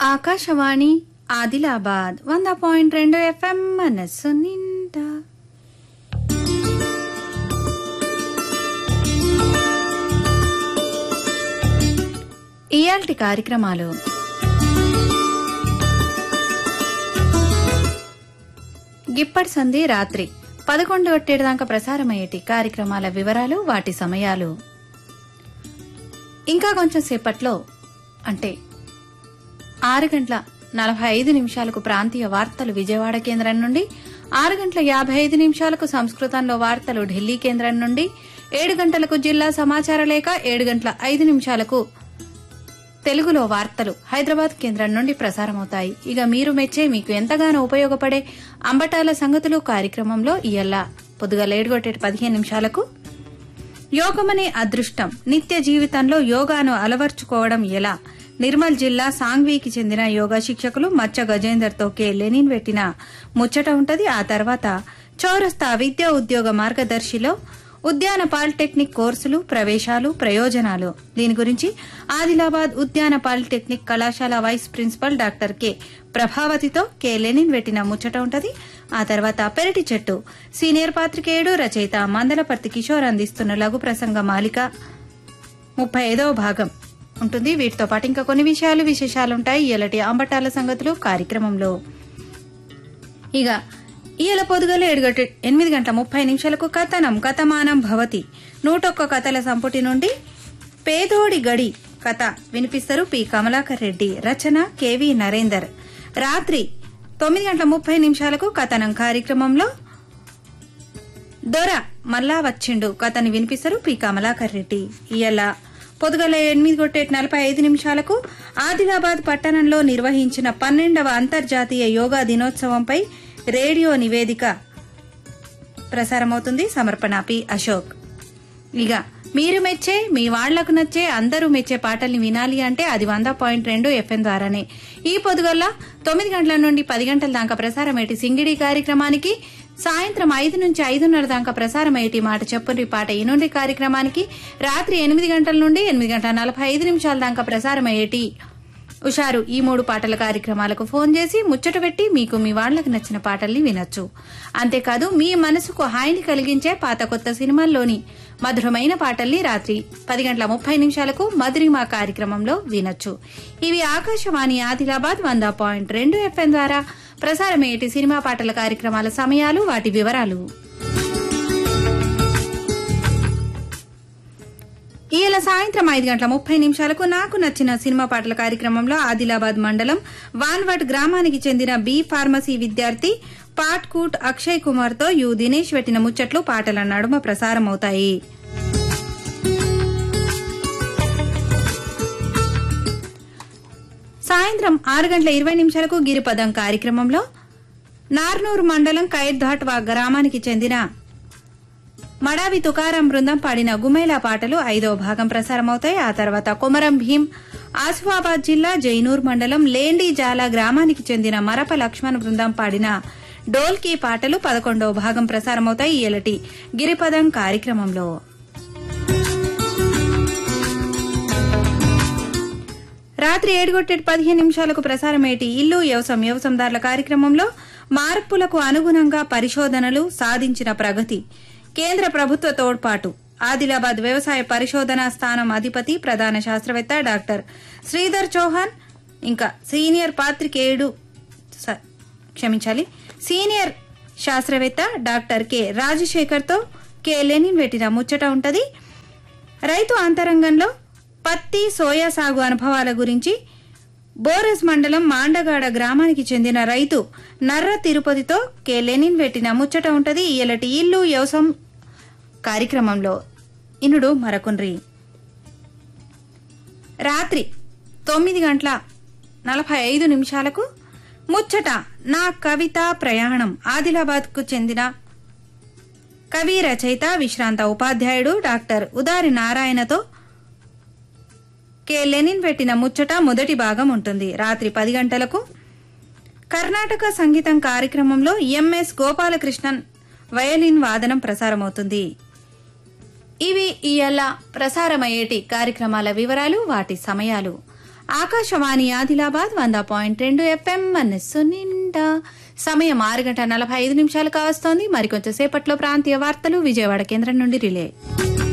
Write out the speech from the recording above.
ఆకాశవాణి ఆదిలాబాద్ వంద పాయింట్ రెండు ఎఫ్ఎం మనస్సు నిండా ఇయాల్టి కార్యక్రమాలు గిప్పటి సంధి రాత్రి పదకొండు ఒట్టేడు దాకా ప్రసారమయ్యేటి కార్యక్రమాల వివరాలు వాటి సమయాలు ఇంకా కొంచెం సేపట్లో అంటే ఆరు గంటల నలభై ఐదు నిమిషాలకు ప్రాంతీయ వార్తలు విజయవాడ కేంద్రం నుండి ఆరు గంటల యాభై ఐదు నిమిషాలకు సంస్కృతంలో వార్తలు ఢిల్లీ కేంద్రం నుండి ఏడు గంటలకు జిల్లా సమాచార లేఖ ఏడు గంటల ఐదు నిమిషాలకు తెలుగులో వార్తలు హైదరాబాద్ కేంద్రం నుండి ప్రసారమవుతాయి ఇక మీరు మెచ్చే మీకు ఎంతగానో ఉపయోగపడే అంబటాల సంగతులు కార్యక్రమంలో ఇయల్ల పొద్దుగా లేడుగొట్టేటి పదిహేను నిమిషాలకు యోగమనే అదృష్టం నిత్య జీవితంలో యోగాను అలవర్చుకోవడం ఎలా నిర్మల్ జిల్లా సాంగ్వీకి చెందిన యోగా శిక్షకులు మచ్చ గజేందర్ తో కె లెనిన్ పెట్టిన ముచ్చట ఉంటది ఆ తర్వాత చౌరస్తా విద్యా ఉద్యోగ మార్గదర్శిలో ఉద్యాన పాలిటెక్నిక్ కోర్సులు ప్రవేశాలు ప్రయోజనాలు దీని గురించి ఆదిలాబాద్ ఉద్యాన పాలిటెక్నిక్ కళాశాల వైస్ ప్రిన్సిపల్ డాక్టర్ కె ప్రభావతితో కె లెనిన్ పెట్టిన ముచ్చట ఉంటది ఆ తర్వాత పెరటి చెట్టు సీనియర్ పాత్రికేయుడు రచయిత మందలపర్తి కిషోర్ అందిస్తున్న లఘు ప్రసంగ మాలిక ముప్పై ఐదవ భాగం ఉంటుంది వీటితో పాటు ఇంకా కొన్ని విషయాలు విశేషాలుంటాయి ఇలాంటి అంబటాల సంగతులు కార్యక్రమంలో ఇక ఈయల పొదుగల ఏడుగంట ఎనిమిది గంటల ముప్పై నిమిషాలకు కథనం కథమానం భవతి నూటొక్క కథల సంపుటి నుండి పేదోడి గడి కథ వినిపిస్తారు పి కమలాకర్ రెడ్డి రచన కెవి నరేందర్ రాత్రి తొమ్మిది గంటల ముప్పై నిమిషాలకు కథనం కార్యక్రమంలో దొర మల్లా వచ్చిండు కథని వినిపిస్తారు పి కమలాకర్ రెడ్డి ఇయల పొదుగల ఎనిమిది కొట్టే నలభై ఐదు నిమిషాలకు ఆదిలాబాద్ పట్టణంలో నిర్వహించిన పన్నెండవ అంతర్జాతీయ యోగా దినోత్సవంపై రేడియో నివేదిక ప్రసారమవుతుంది సమర్పణ పి అశోక్ ఇక మీరు మెచ్చే మీ వాళ్లకు నచ్చే అందరూ మెచ్చే పాటల్ని వినాలి అంటే అది వంద పాయింట్ రెండు ఎఫ్ఎం ద్వారానే ఈ పొదుగల్ల తొమ్మిది గంటల నుండి పది గంటల దాకా ప్రసారమేటి సింగిడి కార్యక్రమానికి సాయంత్రం ఐదు నుంచి ఐదున్నర దాకా ప్రసారమయ్యేటి మాట చెప్పుని పాట ఈ నుండి కార్యక్రమానికి రాత్రి ఎనిమిది గంటల నుండి ఎనిమిది గంటల నలభై ఐదు నిమిషాల దాకా ప్రసారమయ్యేటి ఉషారు ఈ మూడు పాటల కార్యక్రమాలకు ఫోన్ చేసి ముచ్చట పెట్టి మీకు మీ వాళ్లకు నచ్చిన పాటల్ని వినొచ్చు అంతేకాదు మీ మనసుకు హాయిని కలిగించే పాత కొత్త సినిమాల్లోని మధురమైన పాటల్ని రాత్రి పది గంటల ముప్పై నిమిషాలకు మధురిమా కార్యక్రమంలో వినొచ్చు ఇవి ఆకాశవాణి ఆదిలాబాద్ వంద పాయింట్ రెండు ఎఫ్ఎం ద్వారా ప్రసారమయ్యేటి సినిమా పాటల కార్యక్రమాల సమయాలు వాటి వివరాలు ఈయల సాయంత్రం ఐదు గంటల ముప్పై నిమిషాలకు నాకు నచ్చిన సినిమా పాటల కార్యక్రమంలో ఆదిలాబాద్ మండలం వాన్వట్ గ్రామానికి చెందిన బి ఫార్మసీ విద్యార్థి పాట్కూట్ అక్షయ్ కుమార్ తో యు దినేష్ పెట్టిన ముచ్చట్లు పాటల నడుమ ప్రసారమవుతాయి సాయంత్రం ఆరు గంటల ఇరవై నిమిషాలకు గిరిపదం కార్యక్రమంలో నార్నూరు మండలం కైర్ధాట్వా గ్రామానికి చెందిన మడావి తుకారం బృందం పాడిన గుమేలా పాటలు ఐదో భాగం ప్రసారమవుతాయి ఆ తర్వాత కొమరం భీం ఆసిఫాబాద్ జిల్లా జైనూర్ మండలం లేండి జాల గ్రామానికి చెందిన మరప లక్ష్మణ్ బృందం పాడిన డోల్కీ పాటలు పదకొండవ భాగం ప్రసారమవుతాయి ఎలటి గిరిపదం కార్యక్రమంలో రాత్రి ఏడుగొట్టేటి పదిహేను నిమిషాలకు ప్రసారమేటి ఇల్లు వ్యవసం వ్యవసందారుల కార్యక్రమంలో మార్పులకు అనుగుణంగా పరిశోధనలు సాధించిన ప్రగతి కేంద్ర ప్రభుత్వ తోడ్పాటు ఆదిలాబాద్ వ్యవసాయ పరిశోధనా స్థానం అధిపతి ప్రధాన శాస్త్రవేత్త డాక్టర్ శ్రీధర్ చౌహాన్ ఇంకా సీనియర్ పాత్రికేయుడు స- క్షమించాలి సీనియర్ శాస్త్రవేత్త డాక్టర్ కె రాజశేఖర్తో కె లెనిన్ పెట్టిన ముచ్చట ఉంటది రైతు అంతరంగంలో పత్తి సోయా సాగు అనుభవాల గురించి బోరస్ మండలం మాండగాడ గ్రామానికి చెందిన రైతు నర్ర తిరుపతితో కె లెనిన్ పెట్టిన ముచ్చట ఉంటది ఇయలటి ఇల్లు వ్యవసం కార్యక్రమంలో ఇనుడు మరకుండ్రి రాత్రి తొమ్మిది గంటల నలభై ఐదు నిమిషాలకు ముచ్చట నా కవిత ప్రయాణం ఆదిలాబాద్కు చెందిన కవి రచయిత విశ్రాంత ఉపాధ్యాయుడు డాక్టర్ ఉదారి నారాయణతో కె లెనిన్ పెట్టిన ముచ్చట మొదటి భాగం ఉంటుంది రాత్రి పది గంటలకు కర్ణాటక సంగీతం కార్యక్రమంలో ఎంఎస్ గోపాలకృష్ణన్ వయలిన్ వాదనం ప్రసారమవుతుంది ఇవి ఇయల్ల ప్రసారమయ్యేటి కార్యక్రమాల వివరాలు వాటి సమయాలు ఆకాశవాణి ఆదిలాబాద్ వంద పాయింట్ రెండు ఎఫ్ఎం మనస్సు నిండా సమయం ఆరు గంట నలభై ఐదు నిమిషాలు కావస్తోంది మరికొంచెం సేపట్లో ప్రాంతీయ వార్తలు విజయవాడ కేంద్రం నుండి రిలే